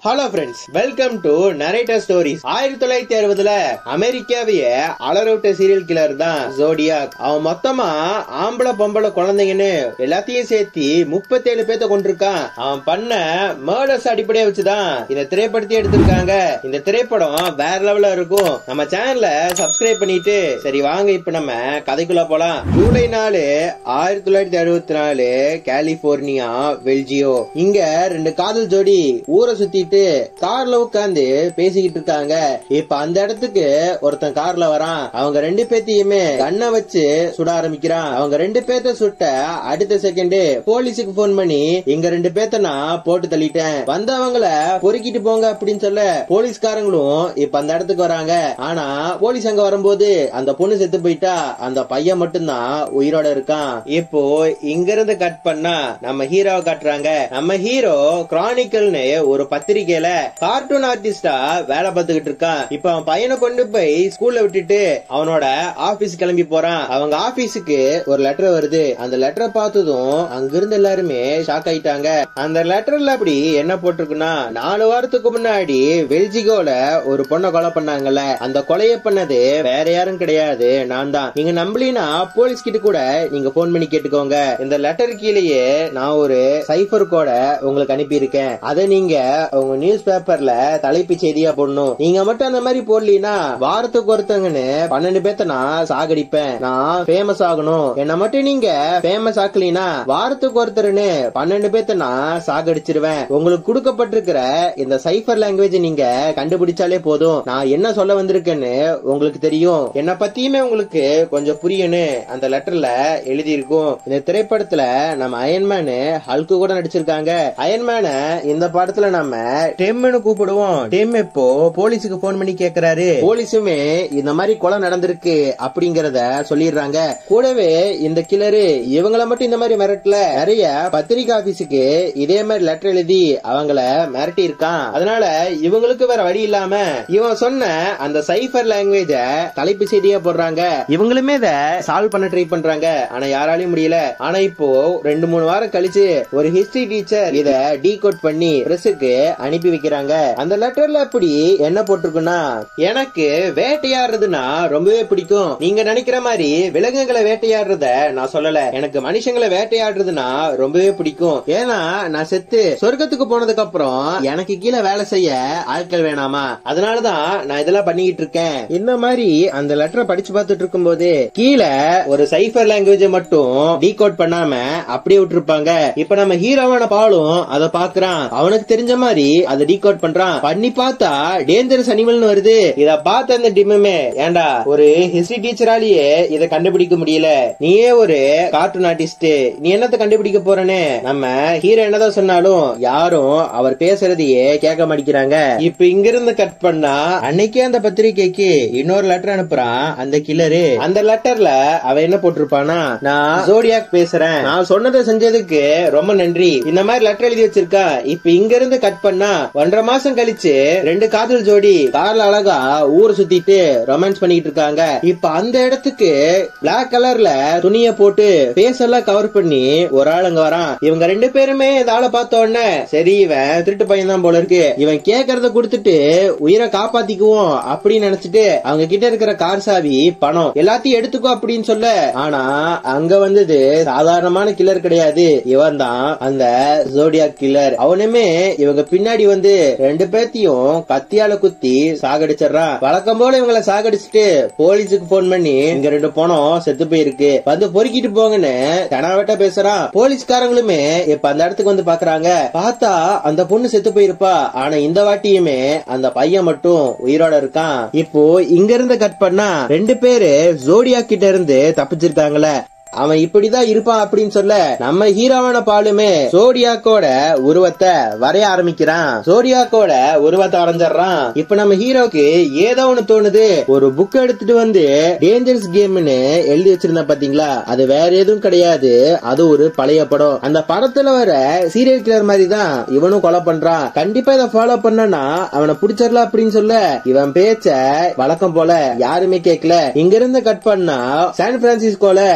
hello friends welcome to narrator stories ஆயிரத்தி தொள்ளாயிரத்தி அறுபதுல அமெரிக்காவிய அலரவுட்ட சீரியல் கில்லர் தான் ஜோடியாக் அவன் மொத்தமா ஆம்பளை பொம்பளை குழந்தைங்கன்னு எல்லாத்தையும் சேர்த்து முப்பத்தேழு பேத்த கொண்டிருக்கான் அவன் பண்ண மர்டர்ஸ் அடிப்படையா வச்சுதான் இந்த திரைப்படத்தை எடுத்திருக்காங்க இந்த திரைப்படம் வேற லெவல்ல இருக்கும் நம்ம சேனல்ல சப்ஸ்கிரைப் பண்ணிட்டு சரி வாங்க இப்ப நம்ம கதைக்குள்ள போலாம் ஜூலை நாலு ஆயிரத்தி தொள்ளாயிரத்தி அறுபத்தி நாலு கலிபோர்னியா பெல்ஜியோ இங்க ரெண்டு காதல் ஜோடி ஊரை சுத்திட்டு கார்ல உட்கார்ந்து பேசிக்கிட்டு இருக்காங்க இப்ப அந்த இடத்துக்கு ஒருத்தன் கார்ல வரான் அவங்க ரெண்டு பேத்தையுமே கண்ணை வச்சு சுட ஆரம்பிக்கிறான் அவங்க ரெண்டு பேத்த சுட்ட அடுத்த செகண்ட் போலீஸுக்கு போன் பண்ணி இங்க ரெண்டு பேத்த நான் போட்டு தள்ளிட்டேன் வந்தவங்கள பொறுக்கிட்டு போங்க அப்படின்னு சொல்ல போலீஸ்காரங்களும் இப்ப அந்த இடத்துக்கு வராங்க ஆனா போலீஸ் அங்க வரும்போது அந்த பொண்ணு செத்து போயிட்டா அந்த பையன் மட்டும்தான் உயிரோட இருக்கான் இப்போ இங்க இருந்து கட் பண்ணா நம்ம ஹீரோவை காட்டுறாங்க நம்ம ஹீரோ கிரானிக்கல்னு ஒரு பத்திரிக்கையில கார்ட்டூன் ஆர்டிஸ்டா வேலை பார்த்துக்கிட்டு இருக்கான் இப்ப அவன் பையனை கொண்டு போய் ஸ்கூல்ல விட்டுட்டு அவனோட ஆபீஸ் கிளம்பி போறான் அவங்க ஆபீஸுக்கு ஒரு லெட்டர் வருது அந்த லெட்டரை பார்த்ததும் அங்கிருந்து எல்லாருமே ஷாக் ஆயிட்டாங்க அந்த லெட்டர்ல அப்படி என்ன போட்டிருக்குன்னா நாலு வாரத்துக்கு முன்னாடி பெல்ஜிகோல ஒரு பொண்ணை கொலை பண்ணாங்கல்ல அந்த கொலைய பண்ணது வேற யாரும் கிடையாது நான் தான் நீங்க நம்பலினா போலீஸ் கிட்ட கூட நீங்க போன் பண்ணி கேட்டுக்கோங்க இந்த லெட்டர் கீழேயே நான் ஒரு சைபர் கோட உங்களுக்கு அனுப்பி இருக்கேன் அதை நீங்க உங்க நியூஸ் பேப்பர்ல தலைப்பு செய்தியா போடணும் நீங்க மட்டும் அந்த மாதிரி போடலீனா வாரத்துக்கு ஒருத்தங்கன்னு பன்னெண்டு பேத்த நான் சாகடிப்பேன் நான் ஃபேமஸ் ஆகணும் என்ன மட்டும் நீங்க ஃபேமஸ் ஆக்கலினா வாரத்துக்கு ஒருத்தர்னு பன்னெண்டு பேத்த நான் சாகடிச்சிருவேன் உங்களுக்கு கொடுக்கப்பட்டிருக்கிற இந்த சைபர் லாங்குவேஜ் நீங்க கண்டுபிடிச்சாலே போதும் நான் என்ன சொல்ல வந்திருக்கேன்னு உங்களுக்கு தெரியும் என்ன பத்தியுமே உங்களுக்கு கொஞ்சம் புரியணும் அந்த லெட்டர்ல எழுதி இருக்கும் இந்த திரைப்படத்துல நம்ம அயன்மேனு ஹல்கு கூட நடிச்சிருக்காங்க அயன்மேன இந்த படத்துல நம்ம டெம்னு கூப்பிடுவோம் டெம் இப்போ போலீஸுக்கு போன் பண்ணி கேக்குறாரு போலீஸுமே இந்த மாதிரி கொலை நடந்திருக்கு அப்படிங்கறத சொல்லிடுறாங்க கூடவே இந்த கிளரு இவங்கள மட்டும் இந்த மாதிரி மிரட்டல நிறைய பத்திரிகை ஆபீஸுக்கு இதே மாதிரி லெட்டர் எழுதி அவங்கள மிரட்டி இருக்கான் அதனால இவங்களுக்கு வேற வழி இல்லாம இவன் சொன்ன அந்த சைபர் லாங்குவேஜ தலைப்பு செய்தியா போடுறாங்க இவங்களுமே இத சால்வ் பண்ண ட்ரை பண்றாங்க ஆனா யாராலையும் முடியல ஆனா இப்போ ரெண்டு மூணு வாரம் கழிச்சு ஒரு ஹிஸ்டரி டீச்சர் இத டீகோட் பண்ணி பிரஸுக்கு அனுப்பி வைக்கிறாங்க அந்த லெட்டர்ல அப்படி என்ன போட்டிருக்குன்னா எனக்கு வேட்டையாடுறதுன்னா ரொம்பவே பிடிக்கும் நீங்க நினைக்கிற மாதிரி விலங்குகளை வேட்டையாடுறத நான் சொல்லல எனக்கு மனுஷங்களை வேட்டையாடுறதுன்னா ரொம்பவே பிடிக்கும் ஏன்னா நான் செத்து சொர்க்கத்துக்கு போனதுக்கு அப்புறம் எனக்கு கீழே வேலை செய்ய ஆட்கள் வேணாமா அதனாலதான் நான் இதெல்லாம் பண்ணிக்கிட்டு இருக்கேன் இந்த மாதிரி அந்த லெட்டரை படிச்சு பார்த்துட்டு இருக்கும்போது கீழே ஒரு சைபர் லாங்குவேஜ் மட்டும் டீகோட் பண்ணாம அப்படியே விட்டுருப்பாங்க இப்ப நம்ம ஹீரோவான பாலும் அதை பாக்குறான் அவனுக்கு தெரிஞ்ச மாதிரி அதை டீகோட் பண்றான் பண்ணி பார்த்தா டேஞ்சரஸ் அனிமல்னு வருது இத பார்த்த அந்த டிம்முமே ஏண்டா ஒரு ஹிஸ்டரி டீச்சராலேயே இத கண்டுபிடிக்க முடியல நீயே ஒரு கார்ட்டூன் ஆர்டிஸ்ட் நீ என்னத்த கண்டுபிடிக்க போறனே நம்ம ஹீரோ என்னதான் சொன்னாலும் யாரும் அவர் பேசுறதையே கேட்க மாட்டேங்கிறாங்க இப்ப இங்க இருந்து கட் பண்ணா அன்னைக்கே அந்த பத்திரிக்கைக்கு இன்னொரு லெட்டர் அனுப்புறான் அந்த கில்லரு அந்த லெட்டர்ல அவ என்ன போட்டிருப்பானா நான் ஜோடியாக் பேசுறேன் நான் சொன்னதை செஞ்சதுக்கு ரொம்ப நன்றி இந்த மாதிரி லெட்டர் எழுதி வச்சிருக்கா இப்ப இங்க இருந்து கட் பண்ணா ஒன்றரை மாசம் கழிச்சு ரெண்டு காதல் ஜோடி கார்ல அழகா ஊரை சுத்திட்டு ரொமான்ஸ் பண்ணிட்டு இருக்காங்க இப்ப அந்த இடத்துக்கு பிளாக் கலர்ல துணிய போட்டு பேஸ் எல்லாம் கவர் பண்ணி ஒரு ஆள் அங்க வரான் இவங்க ரெண்டு பேருமே இந்த ஆளை பார்த்த உடனே சரி இவன் திருட்டு பையன் தான் போல இருக்கு இவன் கேக்குறத கொடுத்துட்டு உயிரை காப்பாத்திக்குவோம் அப்படின்னு நினைச்சிட்டு அவங்க கிட்ட இருக்கிற கார் சாவி பணம் எல்லாத்தையும் எடுத்துக்கோ அப்படின்னு சொல்ல ஆனா அங்க வந்தது சாதாரணமான கில்லர் கிடையாது இவன் தான் அந்த ஜோடியா கில்லர் அவனுமே இவங்க பின்னாடி வந்து ரெண்டு பேர்த்தையும் கத்தியால குத்தி சாகடிச்சிடறான் வழக்கம் போல இவங்கள சாகடிச்சுட்டு போலீஸுக்கு போன் பண்ணி இங்க ரெண்டு பணம் செத்து போயிருக்கு வந்து பொறுக்கிட்டு போங்கன்னு கனாவட்ட பேசுறான் போலீஸ்காரங்களுமே இப்ப அந்த இடத்துக்கு வந்து பாக்குறாங்க பார்த்தா அந்த பொண்ணு செத்து போயிருப்பா ஆனா இந்த வாட்டியுமே அந்த பையன் மட்டும் உயிரோட இருக்கான் இப்போ இங்க இருந்து கட் பண்ணா ரெண்டு பேரு ஜோடியா கிட்ட இருந்து தப்பிச்சிருக்காங்களே அவன் இப்படிதான் இருப்பான் அப்படின்னு சொல்ல நம்ம ஹீரோவான பாலுமே சோடியாக்கோட உருவத்தை வரைய ஆரம்பிக்கிறான் சோடியாக்கோட உருவத்தை வரைஞ்சிடறான் இப்ப நம்ம ஹீரோக்கு ஏதோ ஒண்ணு தோணுது ஒரு புக் எடுத்துட்டு வந்து டேஞ்சரஸ் கேம்னு எழுதி வச்சிருந்தா பாத்தீங்களா அது வேற எதுவும் கிடையாது அது ஒரு பழைய படம் அந்த படத்துல வர சீரியல் கிளர் மாதிரி தான் இவனும் கொலை பண்றான் கண்டிப்பா இதை ஃபாலோ பண்ணனா அவனை பிடிச்சிடலாம் அப்படின்னு சொல்ல இவன் பேச்ச வழக்கம் போல யாருமே கேட்கல இங்க இருந்து கட் பண்ணா சான் பிரான்சிஸ்கோல ஒரு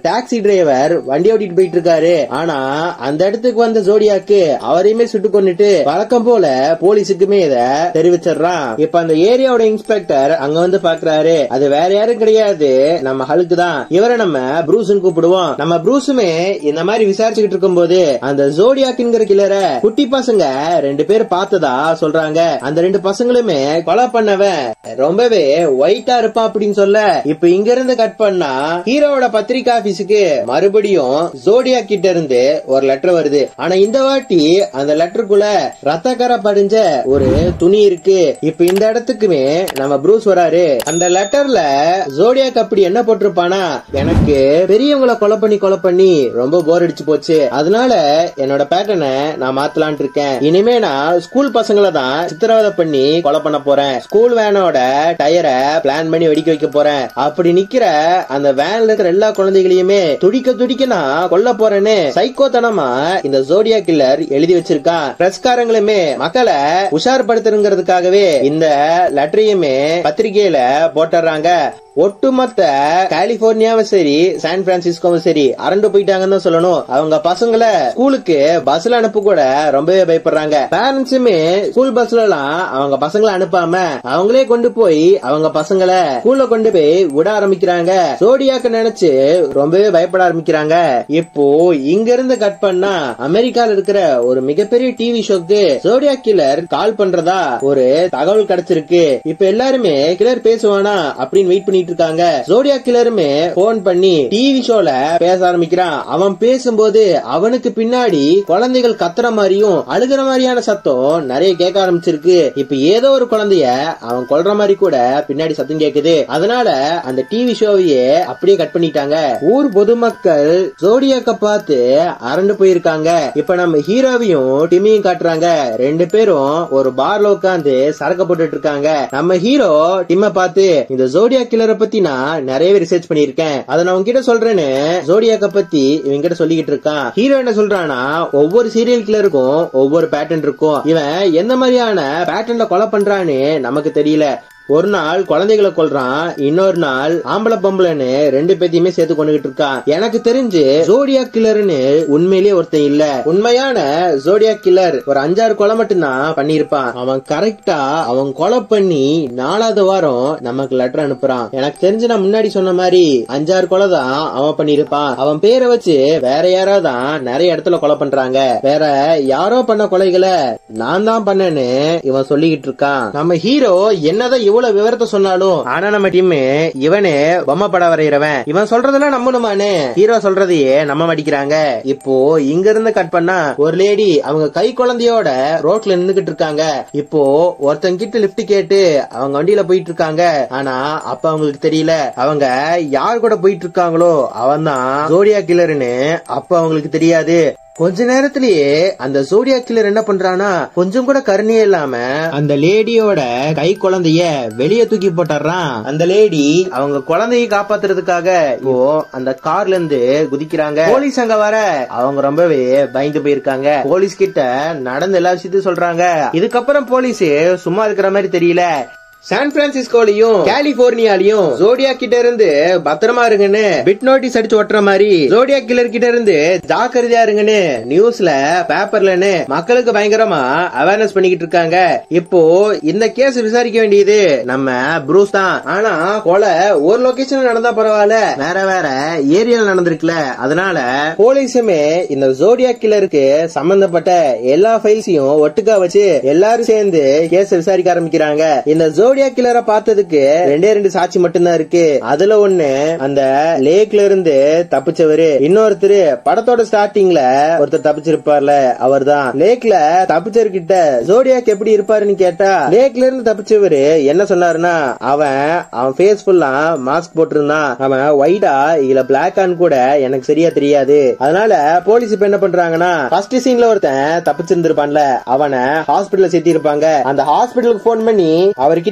டாக்ஸி டிரைவர் வண்டி ஓட்டிட்டு போயிட்டு இருக்காரு ஆனா அந்த இடத்துக்கு வந்த ஜோடியாக்கு அவரையுமே சுட்டு கொண்டுட்டு வழக்கம் போல போலீஸுக்குமே இத தெரிவிச்சிடுறான் இப்ப அந்த ஏரியாவோட இன்ஸ்பெக்டர் அங்க வந்து பாக்குறாரு அது வேற யாரும் கிடையாது நம்ம ஹலுக்கு தான் இவரை நம்ம ப்ரூஸ்னு கூப்பிடுவோம் நம்ம ப்ரூஸுமே இந்த மாதிரி விசாரிச்சுக்கிட்டு இருக்கும்போது அந்த ஜோடியாக்குங்கிற கிளற குட்டி பசங்க ரெண்டு பேர் பார்த்ததா சொல்றாங்க அந்த ரெண்டு பசங்களுமே கொலை பண்ணவன் ரொம்பவே ஒயிட்டா இருப்பான் அப்படின்னு சொல்ல இப்ப இங்க இருந்து கட் பண்ணா ஹீரோவோட பத்திரிகை ஆபீஸுக்கு மறுபடியும் ஜோடியா கிட்ட இருந்து ஒரு லெட்டர் வருது ஆனா இந்த வாட்டி அந்த லெட்டருக்குள்ள ரத்தக்கரை படிஞ்ச ஒரு துணி இருக்கு இப்ப இந்த இடத்துக்குமே நம்ம ப்ரூஸ் வராரு அந்த லெட்டர்ல ஜோடியாக் அப்படி என்ன போட்டிருப்பானா எனக்கு பெரியவங்களை கொலை பண்ணி கொலை பண்ணி ரொம்ப போர் அடிச்சு போச்சு அதனால என்னோட பேட்டர்னை நான் மாத்தலான் இருக்கேன் இனிமே நான் ஸ்கூல் பசங்களை தான் சித்திரவதை பண்ணி கொலை பண்ண போறேன் ஸ்கூல் வேனோட டயரை பிளான் பண்ணி வெடிக்க வைக்க போறேன் அப்படி நிக்கிற அந்த வேன்ல இருக்கிற எல்லா குழந்தைகளையுமே துடிக்க துடிக்க நான் கொல்ல போறேன்னு சைக்கோத்தனமா இந்த ஜோடியா கில்லர் எழுதி வச்சிருக்கான் பிரஸ்காரங்களுமே மக்களை உஷார்படுத்தணுங்கிறதுக்காகவே இந்த லெட்டரையுமே பத்திரிகையில போட்டுறாங்க ஒட்டுமொத்த கலிபோர்னியாவும் சரி சான் பிரான்சிஸ்கோவும் சரி அரண்டு போயிட்டாங்கன்னு தான் சொல்லணும் அவங்க பசங்களை ஸ்கூலுக்கு பஸ்ல அனுப்ப கூட ரொம்பவே பயப்படுறாங்க பேரண்ட்ஸுமே ஸ்கூல் பஸ்ல எல்லாம் அவங்க பசங்களை அனுப்பாம அவங்களே கொண்டு போய் அவங்க பசங்களை ஸ்கூல்ல கொண்டு போய் விட ஆரம்பிக்கிறாங்க சோடியாக்க நினைச்சு ரொம்பவே பயப்பட ஆரம்பிக்கிறாங்க இப்போ இங்க இருந்து கட் பண்ணா அமெரிக்கால இருக்கிற ஒரு மிகப்பெரிய டிவி ஷோக்கு சோடியா கில்லர் கால் பண்றதா ஒரு தகவல் கிடைச்சிருக்கு இப்ப எல்லாருமே கில்லர் பேசுவானா அப்படின்னு வெயிட் பண்ணிட்டு இருக்காங்க ஜோடியா கில்லருமே போன் பண்ணி டிவி ஷோல பேச ஆரம்பிக்கிறான் அவன் பேசும்போது அவனுக்கு பின்னாடி குழந்தைகள் கத்துற மாதிரியும் அழுகிற மாதிரியான சத்தம் நிறைய கேட்க ஆரம்பிச்சிருக்கு இப்ப ஏதோ ஒரு குழந்தைய அவன் கொல்ற மாதிரி கூட பின்னாடி சத்தம் கேக்குது அதனால அந்த டிவி ஷோவையே அப்படியே கட் பண்ணிட்டாங்க ஊர் பொதுமக்கள் ஜோடியாக்க பார்த்து அரண்டு போயிருக்காங்க இப்ப நம்ம ஹீரோவையும் டிமியும் காட்டுறாங்க ரெண்டு பேரும் ஒரு பார்ல உட்காந்து சரக்கு போட்டுட்டு இருக்காங்க நம்ம ஹீரோ டிம்ம பார்த்து இந்த ஜோடியா கில்லரை பத்தி நான் நிறையவே ரிசர்ச் பண்ணிருக்கேன் அதை நான் உங்ககிட்ட சொல்றேன்னு ஜோடியாக்க பத்தி இவங்க கிட்ட சொல்லிக்கிட்டு இருக்கான் ஹீரோ என்ன சொல்றானா ஒவ்வொரு சீரியல் கில்லருக்கும் ஒவ்வொரு பேட்டர்ன் இருக்கும் இவன் எந்த மாதிரியான பேட்டர்ன்ல கொலை பண்றான்னு நமக்கு தெரியல ஒரு நாள் குழந்தைகளை கொல்றான் இன்னொரு நாள் ஆம்பளை பொம்பளைன்னு ரெண்டு பேத்தையுமே சேர்த்து கொண்டுகிட்டு இருக்கான் எனக்கு தெரிஞ்சு ஜோடியா கில்லர்னு உண்மையிலேயே ஒருத்தன் இல்ல உண்மையான ஜோடியா கில்லர் ஒரு அஞ்சாறு கொலை மட்டும்தான் பண்ணிருப்பான் அவன் கரெக்டா அவன் கொலை பண்ணி நாலாவது வாரம் நமக்கு லெட்டர் அனுப்புறான் எனக்கு தெரிஞ்சு நான் முன்னாடி சொன்ன மாதிரி அஞ்சாறு கொலை தான் அவன் பண்ணிருப்பான் அவன் பேரை வச்சு வேற யாரோ தான் நிறைய இடத்துல கொலை பண்றாங்க வேற யாரோ பண்ண கொலைகளை நான் தான் பண்ணேன்னு இவன் சொல்லிக்கிட்டு இருக்கான் நம்ம ஹீரோ என்னதான் இவ்வளவு விவரத்தை சொன்னாலும் ஆனா நம்ம டீம் இவனே பொம்மை படம் வரைகிறவன் இவன் சொல்றதெல்லாம் நம்பணுமானே ஹீரோ சொல்றதையே நம்ப மாட்டிக்கிறாங்க இப்போ இங்க இருந்து கட் பண்ணா ஒரு லேடி அவங்க கை குழந்தையோட ரோட்ல நின்னுகிட்டு இருக்காங்க இப்போ ஒருத்தங்க கிட்ட லிப்ட் கேட்டு அவங்க வண்டியில போயிட்டு இருக்காங்க ஆனா அப்ப அவங்களுக்கு தெரியல அவங்க யார் கூட போயிட்டு இருக்காங்களோ அவன் தான் ஜோடியா கில்லர்னு அப்ப அவங்களுக்கு தெரியாது கொஞ்ச நேரத்திலேயே அந்த சோடியா கில்லர் என்ன பண்றானா கொஞ்சம் கூட கருணையே இல்லாம அந்த லேடியோட கை குழந்தைய வெளியே தூக்கி போட்டுறான் அந்த லேடி அவங்க குழந்தைய காப்பாத்துறதுக்காக இப்போ அந்த கார்ல இருந்து குதிக்கிறாங்க போலீஸ் அங்க வர அவங்க ரொம்பவே பயந்து போயிருக்காங்க போலீஸ் கிட்ட நடந்த எல்லா விஷயத்தையும் சொல்றாங்க இதுக்கப்புறம் போலீஸ் சும்மா இருக்கிற மாதிரி தெரியல சான் பிரான்சிஸ்கோலயும் கலிபோர்னியாலயும் ஜோடியா கிட்ட இருந்து பத்திரமா இருங்கன்னு பிட் நோட்டீஸ் அடிச்சு ஒட்டுற மாதிரி ஜோடியா கில்லர் கிட்ட இருந்து ஜாக்கிரதையா இருங்கன்னு நியூஸ்ல பேப்பர்லன்னு மக்களுக்கு பயங்கரமா அவேர்னஸ் பண்ணிக்கிட்டு இருக்காங்க இப்போ இந்த கேஸ் விசாரிக்க வேண்டியது நம்ம ப்ரூஸ் தான் ஆனா கொலை ஒரு லொகேஷன் நடந்தா பரவாயில்ல வேற வேற ஏரியால நடந்திருக்குல அதனால போலீஸுமே இந்த ஜோடியா கில்லருக்கு சம்பந்தப்பட்ட எல்லா ஃபைல்ஸையும் ஒட்டுக்கா வச்சு எல்லாரும் சேர்ந்து கேஸ் விசாரிக்க ஆரம்பிக்கிறாங்க இந்த ஜோடியா கில்லரை பார்த்ததுக்கு ரெண்டே ரெண்டு சாட்சி மட்டும்தான் இருக்கு அதுல ஒண்ணு அந்த லேக்ல இருந்து தப்பிச்சவரு இன்னொருத்தர் படத்தோட ஸ்டார்டிங்ல ஒருத்தர் தப்பிச்சிருப்பார்ல அவர் தான் லேக்ல தப்பிச்சவர்கிட்ட ஜோடியாக் எப்படி இருப்பாருன்னு கேட்டா லேக்ல இருந்து தப்பிச்சவரு என்ன சொன்னாருன்னா அவன் அவன் ஃபேஸ் ஃபுல்லா மாஸ்க் போட்டிருந்தான் அவன் ஒயிட்டா இதுல பிளாக் ஆன் கூட எனக்கு சரியா தெரியாது அதனால போலீஸ் இப்ப என்ன பண்றாங்கன்னா ஃபர்ஸ்ட் சீன்ல ஒருத்தன் தப்பிச்சிருந்திருப்பான்ல அவனை ஹாஸ்பிட்டல்ல சேர்த்தி இருப்பாங்க அந்த ஹாஸ்பிட்டலுக்கு போன் பண்ணி அவர்கிட்ட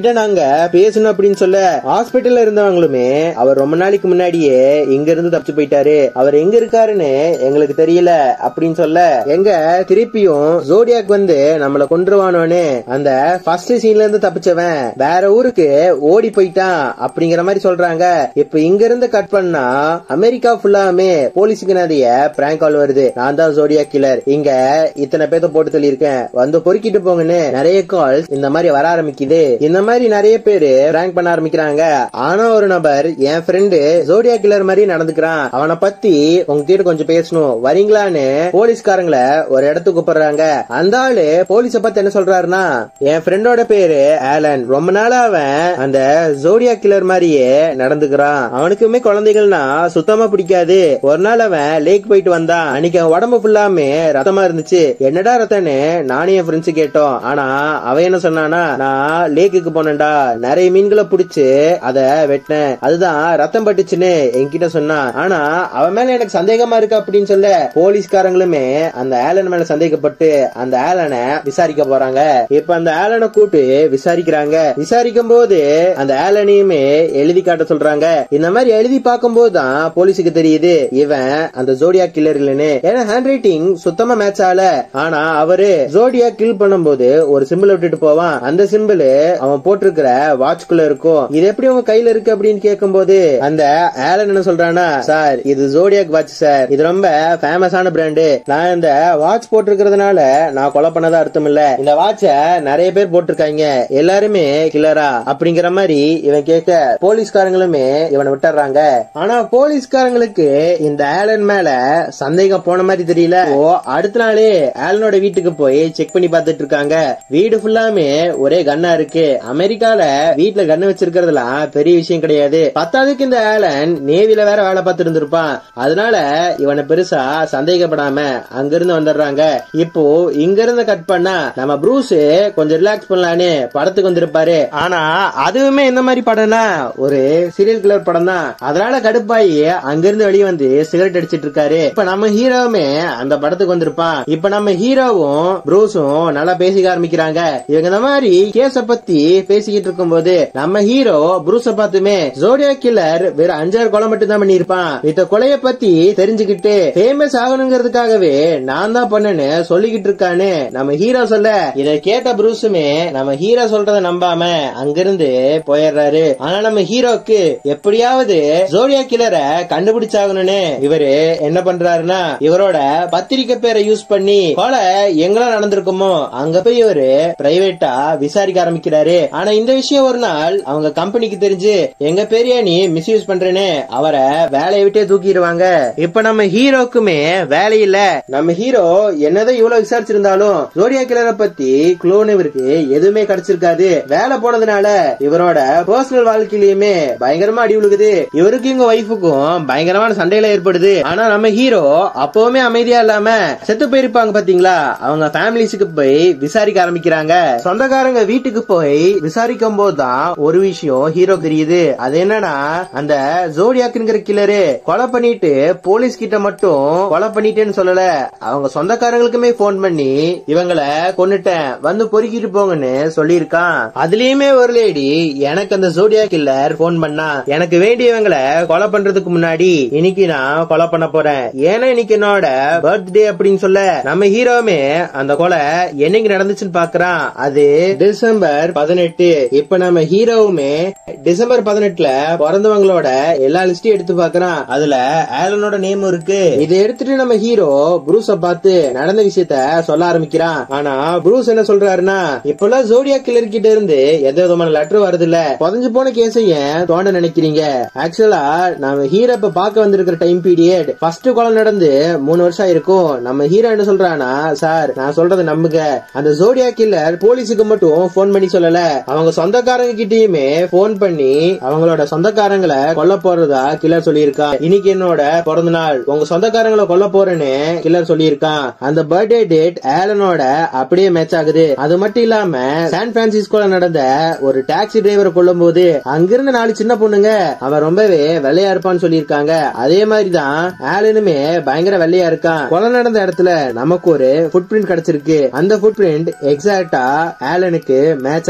உங்ககிட்ட நாங்க பேசணும் அப்படின்னு சொல்ல ஹாஸ்பிட்டல்ல இருந்தவங்களுமே அவர் ரொம்ப நாளைக்கு முன்னாடியே இங்க இருந்து தப்பிச்சு போயிட்டாரு அவர் எங்க இருக்காருன்னு எங்களுக்கு தெரியல அப்படின்னு சொல்ல எங்க திருப்பியும் ஜோடியாக் வந்து நம்மள கொன்றுவானோன்னு அந்த ஃபர்ஸ்ட் சீன்ல இருந்து தப்பிச்சவன் வேற ஊருக்கு ஓடி போயிட்டான் அப்படிங்கிற மாதிரி சொல்றாங்க இப்ப இங்க இருந்து கட் பண்ணா அமெரிக்கா ஃபுல்லாமே போலீஸுக்கு நிறைய பிராங்க் கால் வருது நான் தான் ஜோடியா கில்லர் இங்க இத்தனை பேத்த போட்டு சொல்லியிருக்கேன் வந்து பொறுக்கிட்டு போங்கன்னு நிறைய கால்ஸ் இந்த மாதிரி வர ஆரம்பிக்குது இந்த மாதிரி நிறைய பேரு பிராங்க் பண்ண ஆரம்பிக்கிறாங்க ஆனா ஒரு நபர் என் ஃப்ரெண்டு ஜோடியா கில்லர் மாதிரி நடந்துக்கிறான் அவனை பத்தி உங்ககிட்ட கொஞ்சம் பேசணும் வரீங்களான்னு போலீஸ்காரங்களை ஒரு இடத்துக்கு கூப்பிடுறாங்க அந்த ஆளு போலீஸ பத்தி என்ன சொல்றாருன்னா என் ஃப்ரெண்டோட பேரு ஆலன் ரொம்ப நாளா அவன் அந்த ஜோடியா கில்லர் மாதிரியே நடந்துக்கிறான் அவனுக்குமே குழந்தைகள்னா சுத்தமா பிடிக்காது ஒரு நாள் அவன் லேக் போயிட்டு வந்தான் அன்னைக்கு அவன் உடம்பு ஃபுல்லாமே ரத்தமா இருந்துச்சு என்னடா ரத்தம்னு நானும் என் ஃப்ரெண்ட்ஸ் கேட்டோம் ஆனா அவன் என்ன சொன்னானா நான் லேக்குக்கு போனேன்டா நிறைய மீன்களை பிடிச்சு அத வெட்டினேன் அதுதான் ரத்தம் பட்டுச்சுன்னு என்கிட்ட சொன்னான் ஆனா அவன் மேல எனக்கு சந்தேகமா இருக்கு அப்படின்னு சொல்ல போலீஸ்காரங்களுமே அந்த ஆலன் மேல சந்தேகப்பட்டு அந்த ஆலனை விசாரிக்க போறாங்க இப்ப அந்த ஆலனை கூட்டு விசாரிக்கிறாங்க விசாரிக்கும் போது அந்த ஆலனையுமே எழுதி காட்ட சொல்றாங்க இந்த மாதிரி எழுதி பார்க்கும்போது தான் போலீஸுக்கு தெரியுது இவன் அந்த ஜோடியா கில்லர் இல்லைன்னு ஏன்னா ஹேண்ட் ரைட்டிங் சுத்தமா மேட்ச் ஆகல ஆனா அவரு ஜோடியா கில் பண்ணும்போது ஒரு சிம்பிள் விட்டுட்டு போவான் அந்த சிம்பிள் அவன் போட்டிருக்கிற வாட்ச்குள்ள இருக்கும் இது எப்படி உங்க கையில இருக்கு அப்படின்னு கேட்கும்போது அந்த ஆலன் என்ன சொல்றானா சார் இது ஜோடியாக் வாட்ச் சார் இது ரொம்ப ஃபேமஸான பிராண்டு நான் இந்த வாட்ச் போட்டிருக்கிறதுனால நான் கொலை பண்ணதா அர்த்தம் இல்ல இந்த வாட்ச நிறைய பேர் போட்டிருக்காங்க எல்லாருமே கில்லரா அப்படிங்கிற மாதிரி இவன் கேட்க போலீஸ்காரங்களுமே இவனை விட்டுறாங்க ஆனா போலீஸ்காரங்களுக்கு இந்த ஆலன் மேல சந்தேகம் போன மாதிரி தெரியல ஓ அடுத்த நாளே ஆலனோட வீட்டுக்கு போய் செக் பண்ணி பார்த்துட்டு இருக்காங்க வீடு ஃபுல்லாமே ஒரே கன்னா இருக்கு அமெரிக்கால வீட்டுல கன்னு வச்சிருக்கிறதுலாம் பெரிய விஷயம் கிடையாது பத்தாவதுக்கு இந்த ஆலன் நேவில வேற வேலை பார்த்து இருந்திருப்பான் அதனால இவனை பெருசா சந்தேகப்படாம அங்கிருந்து வந்துடுறாங்க இப்போ இங்க இருந்து கட் பண்ணா நம்ம ப்ரூஸ் கொஞ்சம் ரிலாக்ஸ் பண்ணலான்னு படத்துக்கு வந்திருப்பாரு ஆனா அதுவுமே இந்த மாதிரி படம்னா ஒரு சீரியல் கில்லர் படம் தான் அதனால கடுப்பாயி அங்கிருந்து வெளியே வந்து சிகரெட் அடிச்சிட்டு இருக்காரு இப்ப நம்ம ஹீரோவுமே அந்த படத்துக்கு வந்திருப்பான் இப்ப நம்ம ஹீரோவும் ப்ரூஸும் நல்லா பேசிக்க ஆரம்பிக்கிறாங்க இவங்க இந்த மாதிரி கேஸ பத்தி பேசிக்கிட்டு இருக்கும்போது நம்ம ஹீரோ ப்ரூஸ பார்த்துமே ஜோடியா கில்லர் வெறும் அஞ்சாறு கொலை மட்டும் தான் பண்ணிருப்பான் இந்த கொலைய பத்தி தெரிஞ்சுக்கிட்டு ஃபேமஸ் ஆகணுங்கிறதுக்காகவே நான் தான் பண்ணேன்னு சொல்லிக்கிட்டு இருக்கான்னு நம்ம ஹீரோ சொல்ல இத கேட்ட ப்ரூஸுமே நம்ம ஹீரோ சொல்றத நம்பாம அங்கிருந்து போயிடுறாரு ஆனா நம்ம ஹீரோக்கு எப்படியாவது ஜோடியா கில்லரை கண்டுபிடிச்சாகணும்னு இவரு என்ன பண்றாருன்னா இவரோட பத்திரிக்கை பேரை யூஸ் பண்ணி கொலை எங்கெல்லாம் நடந்திருக்குமோ அங்க போய் இவரு பிரைவேட்டா விசாரிக்க ஆரம்பிக்கிறாரு ஆனா இந்த விஷயம் ஒரு நாள் அவங்க கம்பெனிக்கு தெரிஞ்சு எங்க பெரிய நீ மிஸ்யூஸ் பண்றேன்னு அவரை வேலையை விட்டே தூக்கிடுவாங்க இப்ப நம்ம ஹீரோக்குமே வேலை இல்ல நம்ம ஹீரோ என்னதான் இவ்வளவு விசாரிச்சிருந்தாலும் ஜோடியா கிளரை பத்தி குளோன் இவருக்கு எதுவுமே கிடைச்சிருக்காது வேலை போனதுனால இவரோட பர்சனல் வாழ்க்கையிலயுமே பயங்கரமா அடி விழுகுது இவருக்கு இவங்க ஒய்ஃபுக்கும் பயங்கரமான சண்டையில ஏற்படுது ஆனா நம்ம ஹீரோ அப்பவுமே அமைதியா இல்லாம செத்து போயிருப்பாங்க பாத்தீங்களா அவங்க ஃபேமிலிஸுக்கு போய் விசாரிக்க ஆரம்பிக்கிறாங்க சொந்தக்காரங்க வீட்டுக்கு போய் விசாரிக்கும் போதுதான் ஒரு விஷயம் ஹீரோ தெரியுது அது என்னன்னா அந்த ஜோடியாக்குங்கிற கில்லரு கொலை பண்ணிட்டு போலீஸ் கிட்ட மட்டும் கொலை பண்ணிட்டேன்னு சொல்லல அவங்க சொந்தக்காரங்களுக்குமே போன் பண்ணி இவங்கள கொன்னுட்டேன் வந்து பொறுக்கிட்டு போங்கன்னு சொல்லியிருக்கான் அதுலயுமே ஒரு லேடி எனக்கு அந்த ஜோடியா கில்லர் போன் பண்ணா எனக்கு வேண்டியவங்களை கொலை பண்றதுக்கு முன்னாடி இன்னைக்கு நான் கொலை பண்ண போறேன் ஏன்னா இன்னைக்கு என்னோட பர்த்டே அப்படின்னு சொல்ல நம்ம ஹீரோவுமே அந்த கொலை என்னைக்கு நடந்துச்சுன்னு பாக்குறான் அது டிசம்பர் பதினெட்டு இப்ப நம்ம ஹீரோவுமே டிசம்பர் பதினெட்டுல பிறந்தவங்களோட எல்லா லிஸ்டையும் எடுத்து பாக்குறான் அதுல ஆலனோட நேம் இருக்கு இதை எடுத்துட்டு நம்ம ஹீரோ ப்ரூஸ பார்த்து நடந்த விஷயத்த சொல்ல ஆரம்பிக்கிறான் ஆனா ப்ரூஸ் என்ன சொல்றாருன்னா இப்பெல்லாம் ஜோடியா கில்லர் கிட்ட இருந்து எந்த விதமான லெட்டர் வருது இல்ல புதஞ்சு போன கேஸைய தோண்ட நினைக்கிறீங்க ஆக்சுவலா நம்ம ஹீரோ இப்ப பார்க்க வந்திருக்கிற டைம் பீரியட் ஃபர்ஸ்ட் கொலை நடந்து மூணு வருஷம் இருக்கும் நம்ம ஹீரோ என்ன சொல்றானா சார் நான் சொல்றதை நம்புங்க அந்த ஜோடியா கில்லர் போலீஸுக்கு மட்டும் போன் பண்ணி சொல்லல அவங்க சொந்தக்காரங்க கிட்டயுமே போன் பண்ணி அவங்களோட சொந்தக்காரங்களை கொல்ல போறதா கில்லர் சொல்லியிருக்கான் இன்னைக்கு என்னோட பிறந்த நாள் உங்க சொந்தக்காரங்களை கொல்ல போறேன்னு கில்லர் சொல்லியிருக்கான் அந்த பர்த்டே டேட் ஆலனோட அப்படியே மேட்ச் ஆகுது அது மட்டும் இல்லாம சான் பிரான்சிஸ்கோல நடந்த ஒரு டாக்ஸி டிரைவரை கொல்லும் போது அங்கிருந்த நாலு சின்ன பொண்ணுங்க அவன் ரொம்பவே வெள்ளையா இருப்பான்னு சொல்லியிருக்காங்க அதே மாதிரிதான் ஆலனுமே பயங்கர வெள்ளையா இருக்கான் கொலை நடந்த இடத்துல நமக்கு ஒரு ஃபுட் பிரிண்ட் கிடைச்சிருக்கு அந்த ஃபுட் பிரிண்ட் எக்ஸாக்டா ஆலனுக்கு மேட்ச் ஆகுது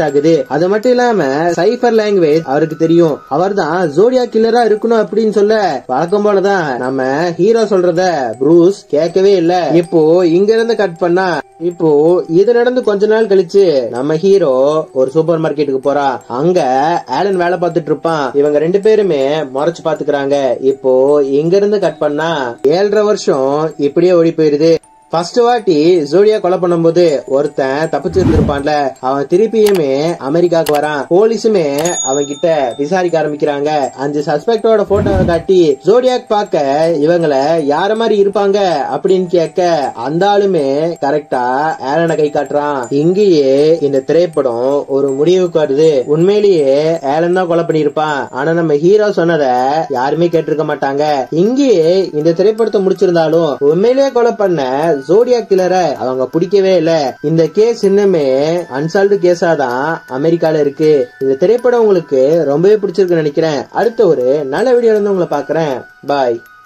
அது மட்டும் இல்லாம சைஃபர் லாங்குவேஜ் அவருக்கு தெரியும் அவர் தான் ஜோடியா கில்லரா இருக்கணும் அப்படின்னு சொல்ல வழக்கம் போலதான் நம்ம ஹீரோ சொல்றத ப்ரூஸ் கேட்கவே இல்ல இப்போ இங்க இருந்து கட் பண்ணா இப்போ இது நடந்து கொஞ்ச நாள் கழிச்சு நம்ம ஹீரோ ஒரு சூப்பர் மார்க்கெட்டுக்கு போறான் அங்க ஆலன் வேலை பார்த்துட்டு இருப்பான் இவங்க ரெண்டு பேருமே முறைச்சு பாத்துக்கிறாங்க இப்போ இங்க இருந்து கட் பண்ணா ஏழரை வருஷம் இப்படியே ஓடி போயிருது ஃபர்ஸ்ட் வாட்டி ஜோடியா கொலை பண்ணும்போது ஒருத்தன் தப்பிச்சு இருந்திருப்பான்ல அவன் திருப்பியுமே அமெரிக்காவுக்கு வரான் போலீஸுமே அவன் கிட்ட விசாரிக்க ஆரம்பிக்கிறாங்க அஞ்சு சஸ்பெக்டோட போட்டோவை காட்டி ஜோடியாக் பார்க்க இவங்கள யார மாதிரி இருப்பாங்க அப்படின்னு கேட்க அந்த ஆளுமே கரெக்டா ஏலனை கை காட்டுறான் இங்கேயே இந்த திரைப்படம் ஒரு முடிவுக்கு வருது உண்மையிலேயே ஏலன் தான் கொலை பண்ணிருப்பான் ஆனா நம்ம ஹீரோ சொன்னத யாருமே கேட்டிருக்க மாட்டாங்க இங்கேயே இந்த திரைப்படத்தை முடிச்சிருந்தாலும் உண்மையிலேயே கொலை பண்ண ஜோடியா கிளரை அவங்க பிடிக்கவே இல்ல இந்த கேஸ் இன்னுமே அன்சால்வ்டு கேஸா தான் அமெரிக்கால இருக்கு இந்த திரைப்படம் உங்களுக்கு ரொம்பவே பிடிச்சிருக்குன்னு நினைக்கிறேன் அடுத்த ஒரு நல்ல வீடியோல இருந்து உங்களை பாக்குறேன் பாய்